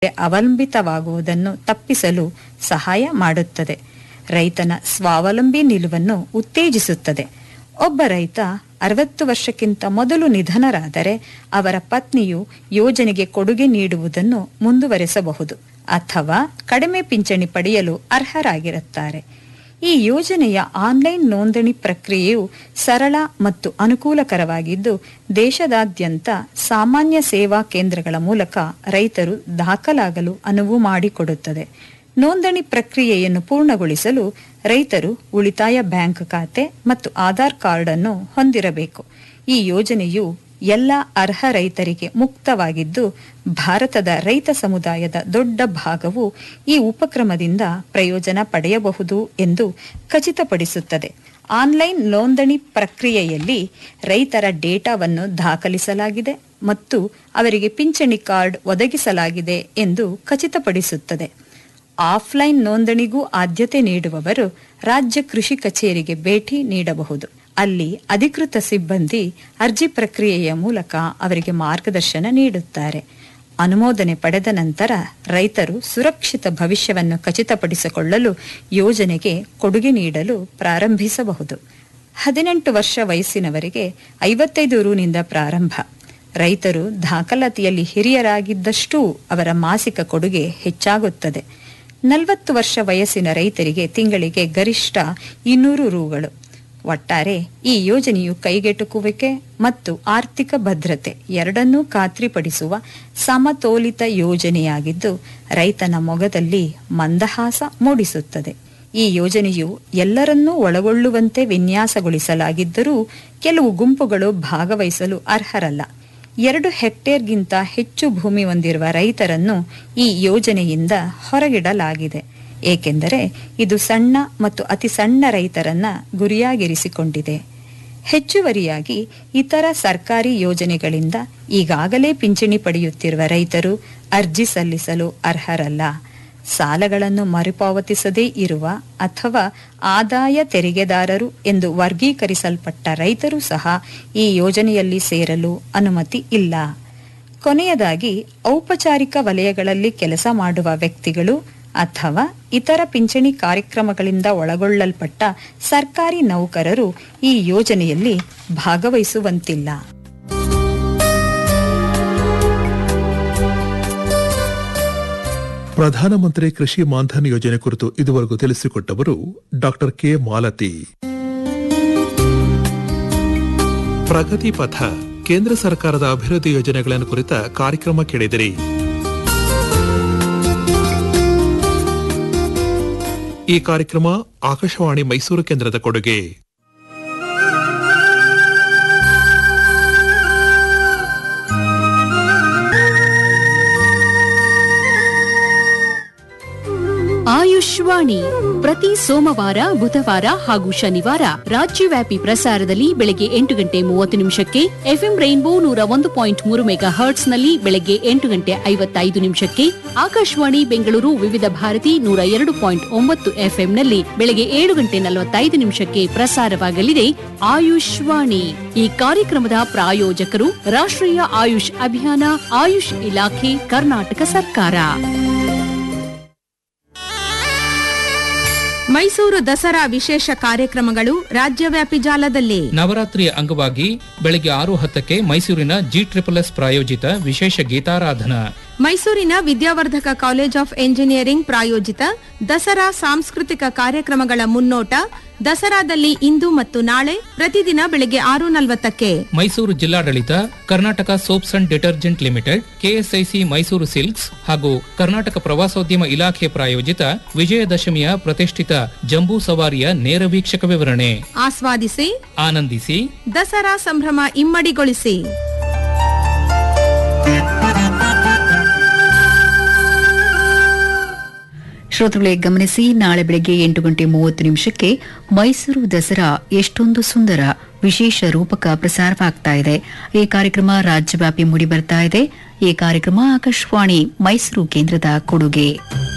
ಅವಲಂಬಿತವಾಗುವುದನ್ನು ತಪ್ಪಿಸಲು ಸಹಾಯ ಮಾಡುತ್ತದೆ ರೈತನ ಸ್ವಾವಲಂಬಿ ನಿಲುವನ್ನು ಉತ್ತೇಜಿಸುತ್ತದೆ ಒಬ್ಬ ರೈತ ಅರವತ್ತು ವರ್ಷಕ್ಕಿಂತ ಮೊದಲು ನಿಧನರಾದರೆ ಅವರ ಪತ್ನಿಯು ಯೋಜನೆಗೆ ಕೊಡುಗೆ ನೀಡುವುದನ್ನು ಮುಂದುವರೆಸಬಹುದು ಅಥವಾ ಕಡಿಮೆ ಪಿಂಚಣಿ ಪಡೆಯಲು ಅರ್ಹರಾಗಿರುತ್ತಾರೆ ಈ ಯೋಜನೆಯ ಆನ್ಲೈನ್ ನೋಂದಣಿ ಪ್ರಕ್ರಿಯೆಯು ಸರಳ ಮತ್ತು ಅನುಕೂಲಕರವಾಗಿದ್ದು ದೇಶದಾದ್ಯಂತ ಸಾಮಾನ್ಯ ಸೇವಾ ಕೇಂದ್ರಗಳ ಮೂಲಕ ರೈತರು ದಾಖಲಾಗಲು ಅನುವು ಮಾಡಿಕೊಡುತ್ತದೆ ನೋಂದಣಿ ಪ್ರಕ್ರಿಯೆಯನ್ನು ಪೂರ್ಣಗೊಳಿಸಲು ರೈತರು ಉಳಿತಾಯ ಬ್ಯಾಂಕ್ ಖಾತೆ ಮತ್ತು ಆಧಾರ್ ಕಾರ್ಡ್ ಅನ್ನು ಹೊಂದಿರಬೇಕು ಈ ಯೋಜನೆಯು ಎಲ್ಲ ಅರ್ಹ ರೈತರಿಗೆ ಮುಕ್ತವಾಗಿದ್ದು ಭಾರತದ ರೈತ ಸಮುದಾಯದ ದೊಡ್ಡ ಭಾಗವು ಈ ಉಪಕ್ರಮದಿಂದ ಪ್ರಯೋಜನ ಪಡೆಯಬಹುದು ಎಂದು ಖಚಿತಪಡಿಸುತ್ತದೆ ಆನ್ಲೈನ್ ನೋಂದಣಿ ಪ್ರಕ್ರಿಯೆಯಲ್ಲಿ ರೈತರ ಡೇಟಾವನ್ನು ದಾಖಲಿಸಲಾಗಿದೆ ಮತ್ತು ಅವರಿಗೆ ಪಿಂಚಣಿ ಕಾರ್ಡ್ ಒದಗಿಸಲಾಗಿದೆ ಎಂದು ಖಚಿತಪಡಿಸುತ್ತದೆ ಆಫ್ಲೈನ್ ನೋಂದಣಿಗೂ ಆದ್ಯತೆ ನೀಡುವವರು ರಾಜ್ಯ ಕೃಷಿ ಕಚೇರಿಗೆ ಭೇಟಿ ನೀಡಬಹುದು ಅಲ್ಲಿ ಅಧಿಕೃತ ಸಿಬ್ಬಂದಿ ಅರ್ಜಿ ಪ್ರಕ್ರಿಯೆಯ ಮೂಲಕ ಅವರಿಗೆ ಮಾರ್ಗದರ್ಶನ ನೀಡುತ್ತಾರೆ ಅನುಮೋದನೆ ಪಡೆದ ನಂತರ ರೈತರು ಸುರಕ್ಷಿತ ಭವಿಷ್ಯವನ್ನು ಖಚಿತಪಡಿಸಿಕೊಳ್ಳಲು ಯೋಜನೆಗೆ ಕೊಡುಗೆ ನೀಡಲು ಪ್ರಾರಂಭಿಸಬಹುದು ಹದಿನೆಂಟು ವರ್ಷ ವಯಸ್ಸಿನವರಿಗೆ ಐವತ್ತೈದು ರುನಿಂದ ಪ್ರಾರಂಭ ರೈತರು ದಾಖಲಾತಿಯಲ್ಲಿ ಹಿರಿಯರಾಗಿದ್ದಷ್ಟೂ ಅವರ ಮಾಸಿಕ ಕೊಡುಗೆ ಹೆಚ್ಚಾಗುತ್ತದೆ ನಲವತ್ತು ವರ್ಷ ವಯಸ್ಸಿನ ರೈತರಿಗೆ ತಿಂಗಳಿಗೆ ಗರಿಷ್ಠ ಇನ್ನೂರು ರುಗಳು ಒಟ್ಟಾರೆ ಈ ಯೋಜನೆಯು ಕೈಗೆಟುಕುವಿಕೆ ಮತ್ತು ಆರ್ಥಿಕ ಭದ್ರತೆ ಎರಡನ್ನೂ ಖಾತ್ರಿಪಡಿಸುವ ಸಮತೋಲಿತ ಯೋಜನೆಯಾಗಿದ್ದು ರೈತನ ಮೊಗದಲ್ಲಿ ಮಂದಹಾಸ ಮೂಡಿಸುತ್ತದೆ ಈ ಯೋಜನೆಯು ಎಲ್ಲರನ್ನೂ ಒಳಗೊಳ್ಳುವಂತೆ ವಿನ್ಯಾಸಗೊಳಿಸಲಾಗಿದ್ದರೂ ಕೆಲವು ಗುಂಪುಗಳು ಭಾಗವಹಿಸಲು ಅರ್ಹರಲ್ಲ ಎರಡು ಹೆಕ್ಟೇರ್ಗಿಂತ ಹೆಚ್ಚು ಭೂಮಿ ಹೊಂದಿರುವ ರೈತರನ್ನು ಈ ಯೋಜನೆಯಿಂದ ಹೊರಗಿಡಲಾಗಿದೆ ಏಕೆಂದರೆ ಇದು ಸಣ್ಣ ಮತ್ತು ಅತಿ ಸಣ್ಣ ರೈತರನ್ನ ಗುರಿಯಾಗಿರಿಸಿಕೊಂಡಿದೆ ಹೆಚ್ಚುವರಿಯಾಗಿ ಇತರ ಸರ್ಕಾರಿ ಯೋಜನೆಗಳಿಂದ ಈಗಾಗಲೇ ಪಿಂಚಣಿ ಪಡೆಯುತ್ತಿರುವ ರೈತರು ಅರ್ಜಿ ಸಲ್ಲಿಸಲು ಅರ್ಹರಲ್ಲ ಸಾಲಗಳನ್ನು ಮರುಪಾವತಿಸದೇ ಇರುವ ಅಥವಾ ಆದಾಯ ತೆರಿಗೆದಾರರು ಎಂದು ವರ್ಗೀಕರಿಸಲ್ಪಟ್ಟ ರೈತರು ಸಹ ಈ ಯೋಜನೆಯಲ್ಲಿ ಸೇರಲು ಅನುಮತಿ ಇಲ್ಲ ಕೊನೆಯದಾಗಿ ಔಪಚಾರಿಕ ವಲಯಗಳಲ್ಲಿ ಕೆಲಸ ಮಾಡುವ ವ್ಯಕ್ತಿಗಳು ಅಥವಾ ಇತರ ಪಿಂಚಣಿ ಕಾರ್ಯಕ್ರಮಗಳಿಂದ ಒಳಗೊಳ್ಳಲ್ಪಟ್ಟ ಸರ್ಕಾರಿ ನೌಕರರು ಈ ಯೋಜನೆಯಲ್ಲಿ ಭಾಗವಹಿಸುವಂತಿಲ್ಲ ಪ್ರಧಾನಮಂತ್ರಿ ಕೃಷಿ ಮಾನ್ಧನ್ ಯೋಜನೆ ಕುರಿತು ಇದುವರೆಗೂ ತಿಳಿಸಿಕೊಟ್ಟವರು ಡಾಕ್ಟರ್ ಕೆ ಮಾಲತಿ ಪ್ರಗತಿ ಪಥ ಕೇಂದ್ರ ಸರ್ಕಾರದ ಅಭಿವೃದ್ಧಿ ಯೋಜನೆಗಳನ್ನು ಕುರಿತ ಕಾರ್ಯಕ್ರಮ ಕೇಳಿದಿರಿ ಈ ಕಾರ್ಯಕ್ರಮ ಆಕಾಶವಾಣಿ ಮೈಸೂರು ಕೇಂದ್ರದ ಕೊಡುಗೆ ಆಯುಷ್ವಾಣಿ ಪ್ರತಿ ಸೋಮವಾರ ಬುಧವಾರ ಹಾಗೂ ಶನಿವಾರ ರಾಜ್ಯವ್ಯಾಪಿ ಪ್ರಸಾರದಲ್ಲಿ ಬೆಳಗ್ಗೆ ಎಂಟು ಗಂಟೆ ಮೂವತ್ತು ನಿಮಿಷಕ್ಕೆ ಎಫ್ಎಂ ರೈನ್ಬೋ ನೂರ ಒಂದು ಪಾಯಿಂಟ್ ಮೂರು ಮೆಗಾ ಹರ್ಟ್ಸ್ನಲ್ಲಿ ಬೆಳಗ್ಗೆ ಎಂಟು ಗಂಟೆ ಐವತ್ತೈದು ನಿಮಿಷಕ್ಕೆ ಆಕಾಶವಾಣಿ ಬೆಂಗಳೂರು ವಿವಿಧ ಭಾರತಿ ನೂರ ಎರಡು ಪಾಯಿಂಟ್ ಒಂಬತ್ತು ಎಫ್ಎಂನಲ್ಲಿ ಬೆಳಗ್ಗೆ ಏಳು ಗಂಟೆ ನಲವತ್ತೈದು ನಿಮಿಷಕ್ಕೆ ಪ್ರಸಾರವಾಗಲಿದೆ ಆಯುಷ್ವಾಣಿ ಈ ಕಾರ್ಯಕ್ರಮದ ಪ್ರಾಯೋಜಕರು ರಾಷ್ಟ್ರೀಯ ಆಯುಷ್ ಅಭಿಯಾನ ಆಯುಷ್ ಇಲಾಖೆ ಕರ್ನಾಟಕ ಸರ್ಕಾರ ಮೈಸೂರು ದಸರಾ ವಿಶೇಷ ಕಾರ್ಯಕ್ರಮಗಳು ರಾಜ್ಯವ್ಯಾಪಿ ಜಾಲದಲ್ಲಿ ನವರಾತ್ರಿಯ ಅಂಗವಾಗಿ ಬೆಳಗ್ಗೆ ಆರು ಹತ್ತಕ್ಕೆ ಮೈಸೂರಿನ ಜಿ ಟ್ರಿಪಲ್ ಎಸ್ ಪ್ರಾಯೋಜಿತ ವಿಶೇಷ ಗೀತಾರಾಧನಾ ಮೈಸೂರಿನ ವಿದ್ಯಾವರ್ಧಕ ಕಾಲೇಜ್ ಆಫ್ ಎಂಜಿನಿಯರಿಂಗ್ ಪ್ರಾಯೋಜಿತ ದಸರಾ ಸಾಂಸ್ಕೃತಿಕ ಕಾರ್ಯಕ್ರಮಗಳ ಮುನ್ನೋಟ ದಸರಾದಲ್ಲಿ ಇಂದು ಮತ್ತು ನಾಳೆ ಪ್ರತಿದಿನ ಬೆಳಗ್ಗೆ ಆರು ನಲವತ್ತಕ್ಕೆ ಮೈಸೂರು ಜಿಲ್ಲಾಡಳಿತ Karnataka soaps and detergent limited KSIC Mysuru silks ಹಾಗೂ ಕರ್ನಾಟಕ ಪ್ರವಾಸೋದ್ಯಮ ಇಲಾಖೆ ಪ್ರಾಯೋಜಿತ ವಿಜಯದಶಮಿಯ ಪ್ರತಿಷ್ಠಿತ ಜಂಬೂ ಸವಾರಿಯ ನೇರ ವೀಕ್ಷಕ ವಿವರಣೆ ಆಸ್ವಾದಿಸಿ ಆನಂದಿಸಿ ದಸರಾ ಸಂಭ್ರಮ ಇಮ್ಮಡಿಗೊಳಿಸಿ ಶ್ರೋತೃಗಳೇ ಗಮನಿಸಿ ನಾಳೆ ಬೆಳಗ್ಗೆ ಎಂಟು ಗಂಟೆ ಮೂವತ್ತು ನಿಮಿಷಕ್ಕೆ ಮೈಸೂರು ದಸರಾ ಎಷ್ಟೊಂದು ಸುಂದರ ವಿಶೇಷ ರೂಪಕ ಪ್ರಸಾರವಾಗ್ತಾ ಇದೆ ಈ ಕಾರ್ಯಕ್ರಮ ರಾಜ್ಯವ್ಯಾಪಿ ಮೂಡಿ ಬರ್ತಾ ಇದೆ ಈ ಕಾರ್ಯಕ್ರಮ ಆಕಾಶವಾಣಿ ಮೈಸೂರು ಕೇಂದ್ರದ ಕೊಡುಗೆ